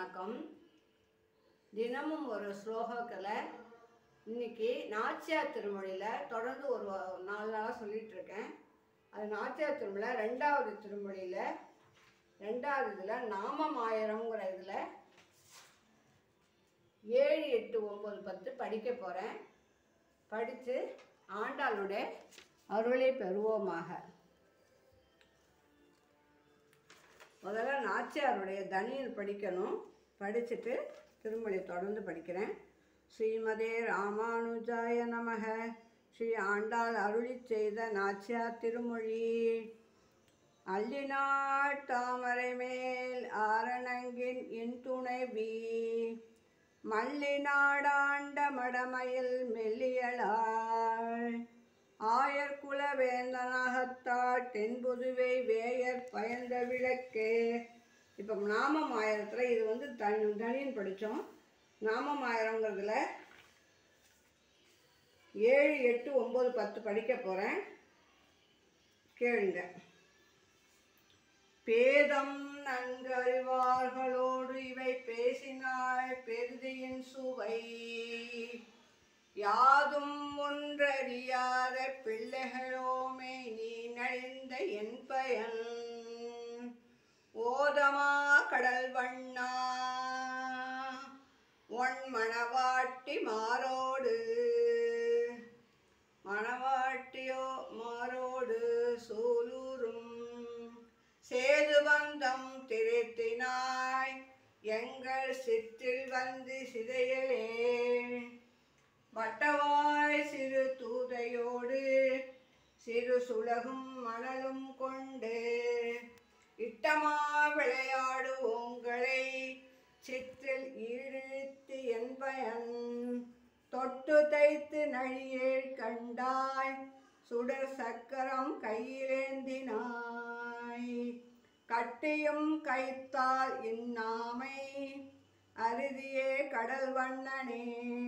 வணக்கம் தினமும் ஒரு ஸ்லோகத்தில் இன்னைக்கு நாச்சியார் திருமொழியில் தொடர்ந்து ஒரு வா- நாலு நாளாக சொல்லிட்டு இருக்கேன் அது நாச்சியார் திருமொழியில் ரெண்டாவது திருமொழியில் ரெண்டாவது இதில் நாமம் ஆயிரம்ங்கிற இதில் ஏழு எட்டு ஒம்பது பத்து படிக்க போகிறேன் படித்து ஆண்டாளுடைய அருளை பெறுவோமாக முதல்ல நாச்சியாருடைய தனியல் படிக்கணும் படிச்சுட்டு திருமொழி தொடர்ந்து படிக்கிறேன் ஸ்ரீமதே ராமானுஜாய நமக ஸ்ரீ ஆண்டாள் அருளி செய்த நாச்சியார் திருமொழி அல்லினாள் தாமரை மேல் ஆரணங்கின் இன் துணைவி மல்லிநாடாண்ட மடமையில் மெல்லியலாள் ஆயர் குல வேந்தனாகத்தாள் தென்புதுவை வேயர் பயந்த விளக்கே இப்போ நாமம் ஆயிரத்தில் இது வந்து தனி தனியன் படித்தோம் நாமம் ஆயிரங்கிறதுல ஏழு எட்டு ஒம்பது பத்து படிக்க போகிறேன் கேளுங்க பேதம் நன்கு அறிவார்களோடு இவை பேசினாள் பெருதியின் சுவை யாதும் ஒன்றறியாத பிள்ளைகளோமே நீ நழிந்த என் பயன் ஓதமா கடல் வண்ணா ஒன் மணவாட்டி மாரோடு மணவாட்டியோ மாரோடு சூலூரும் சேது பந்தம் திருத்தினாய் எங்கள் சிற்றில் வந்து சிதையலே வட்டவாய் சிறு தூதையோடு சிறு சுலகும் மணலும் கொண்டு இட்டமா விளையாடு உங்களை சிற்றில் ஈழித்து என் பயன் தொட்டு தைத்து நழியேழ் கண்டாய் சுடர் சக்கரம் கையிலேந்தினாய் கட்டியும் கைத்தால் இன்னாமை அருதியே கடல் வண்ணனே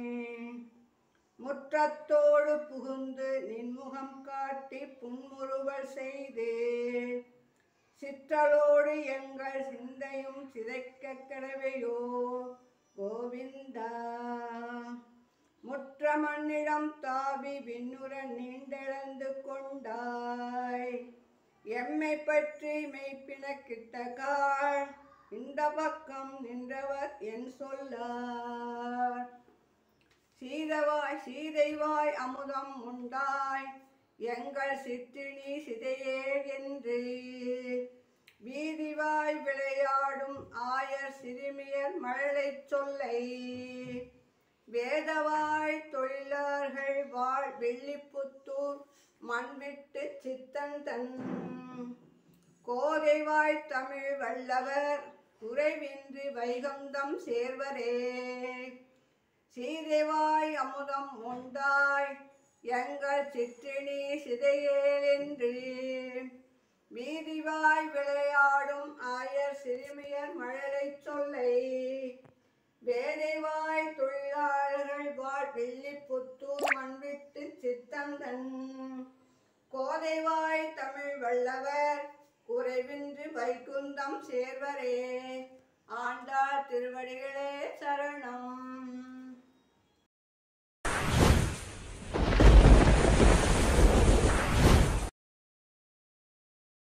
முற்றத்தோடு புகுந்து நின்முகம் காட்டி புன்முறுவல் செய்து சிற்றலோடு எங்கள் சிந்தையும் சிதைக்க கிடவையோ கோவிந்தா முற்ற மண்ணிடம் தாவி விண்ணுற நீண்டெழுந்து கொண்டாய் எம்மை பற்றி மெய்ப்பின கிட்டகாள் இந்த பக்கம் நின்றவர் என் சொல்லார் சீதவாய் சீதைவாய் அமுதம் உண்டாய் எங்கள் சிற்றினி சிதையேல் என்று வீதிவாய் விளையாடும் ஆயர் சிறுமியர் மழலைச் சொல்லை வேதவாய் தொழிலார்கள் வாழ் வெள்ளிப்புத்தூர் மண்விட்டு சித்தன் தன் கோதைவாய் தமிழ் வல்லவர் குறைவின்றி வைகந்தம் சேர்வரே சீதைவாய் அமுதம் உண்டாய் எங்கள் சிற்றினி சிதையேலென்று வீதிவாய் விளையாடும் ஆயர் சிறுமியர் மழலைச் சொல்லை வேதைவாய் தொழிலாளர்கள் வாழ் வெள்ளிப்புத்தூர் மண்விட்டு சித்தந்தன் கோதைவாய் தமிழ் வல்லவர் குறைவின்றி வைகுந்தம் சேர்வரே ஆண்டாள் திருவடிகளே சரணம்